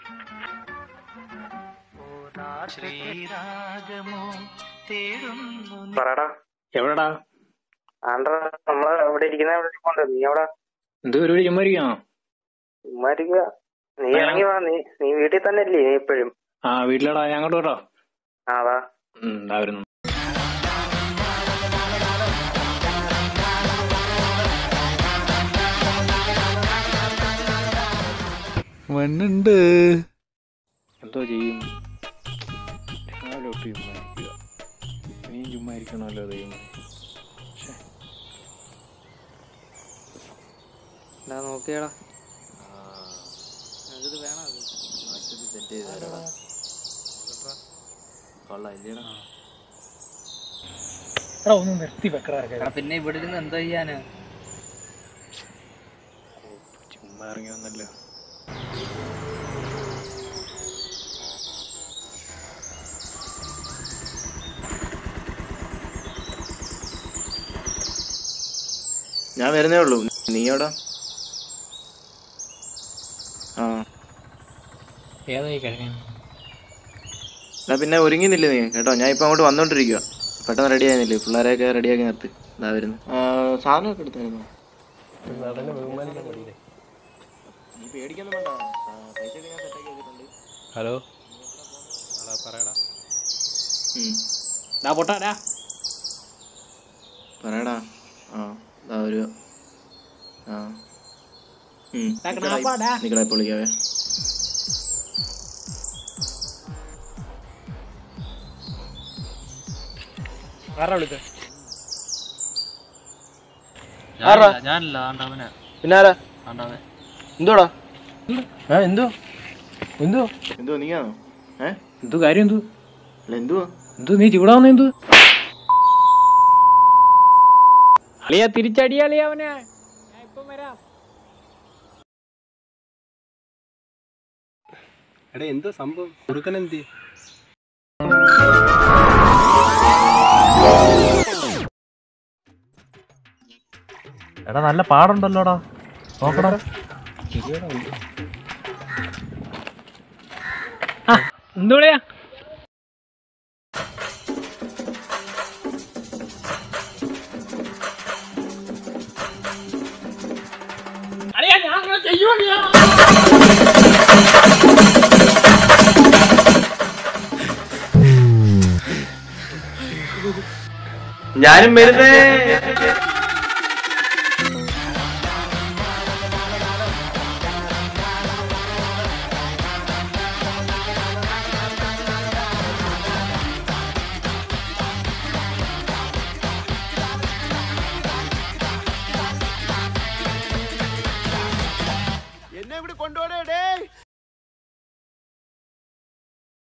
പറടാ എവിടെടാ ആണ്ട്രാ നമ്മള് ഇവിടെ ഇരിക്കുന്ന എവിടെ ഇരിപ്പുണ്ട് നീ എവിടെ എന്ത് പരിപാടി ചുമ്മാ ഇരിക്കാണോ ചുമ്മാ ഇരിക്കുക നീ ആ. ഇറങ്ങി വാ നീ നീ വീട്ടിൽ തന്നെ അല്ലേ നീ ഇപ്പോഴും ആ വീട്ടിലെടാ ഞാൻ അങ്ങോട്ട് കേട്ടോ ആ വാ എന്താ വരുന്നു മണ്ണുണ്ട് എന്തോ ചെയ്യും രാവിലെ തൊട്ട് ചുമ്മാ ഇരിക്കുക ഇനിയും ചുമ്മാ ഇരിക്കണമല്ലോ ദൈവമേ ശ്ശെ. നോക്കിയടാ ആ, ഇത് വേണം അത് ആശുപത്രി set ചെയ്ത് തരാടാ. കൊള്ളാം ഇല്ലേടാ? ഒന്ന് നിർത്തി വെക്കടാ പിന്നെ ഇവിടെ ഇരുന്ന് എന്തോ ചെയ്യാന് ചുമ്മാ ഇറങ്ങി വന്നല്ലോ ഞാൻ വരുന്നേ ഉള്ളൂ നീ എവിടെ ആ ഏതായി കഴിഞ്ഞു എന്നാ പിന്നെ ഒരുങ്ങുന്നില്ലേ നീ കേട്ടോ ഞാൻ ഇപ്പൊ അങ്ങോട്ട് വന്നോണ്ടിരിക്കുക പെട്ടെന്ന് റെഡി ആയിരുന്നില്ലേ പിള്ളേരെയൊക്കെ റെഡിയാക്കി നിർത്തി ഇതാ വരുന്നു ആ, സാധനമൊക്കെ എടുത്തായിരുന്നു നീ പേടിക്കൊന്നും വേണ്ട ആ, പൈസയൊക്കെ ഞാൻ സെറ്റാക്കി വെച്ചിട്ടുണ്ട് ഹലോ എടാ പറയടാ ഉം. ഡാ പൊട്ടാ പറയടാ ആ ഇതാ ഒരു ആ ഉം. ഡാ, നിക്കടാ, കണാപ്പാടാ. നിക്കടാ ഇപ്പൊ വിളിക്കാവേ ആരാ വിളിച്ചത് ഞാനല്ല ആണ്ടവനെ പിന്നാരാ ആണ്ടവൻ എന്തോടാ ഏ എന്തോ എന്തോ എന്തോ നീയാണോ ഏ എന്തു കാര്യം എന്തു അല്ല എന്തുവാ എന്തു നീ ചൂടാവുന്ന എന്തു അളിയാ തിരിച്ചടിയാളിയാ അവനെ ഞാൻ ഇപ്പം വരാം എടാ എന്തോ സംഭവം കുറുക്കൻ എന്തി എടാ നല്ല പാടുണ്ടല്ലോടാ നോക്കടാ എന്തുവിളിയാ ഞാനും വരുന്നേ എന്നെ ഇവിടെ കൊണ്ടുപോടേ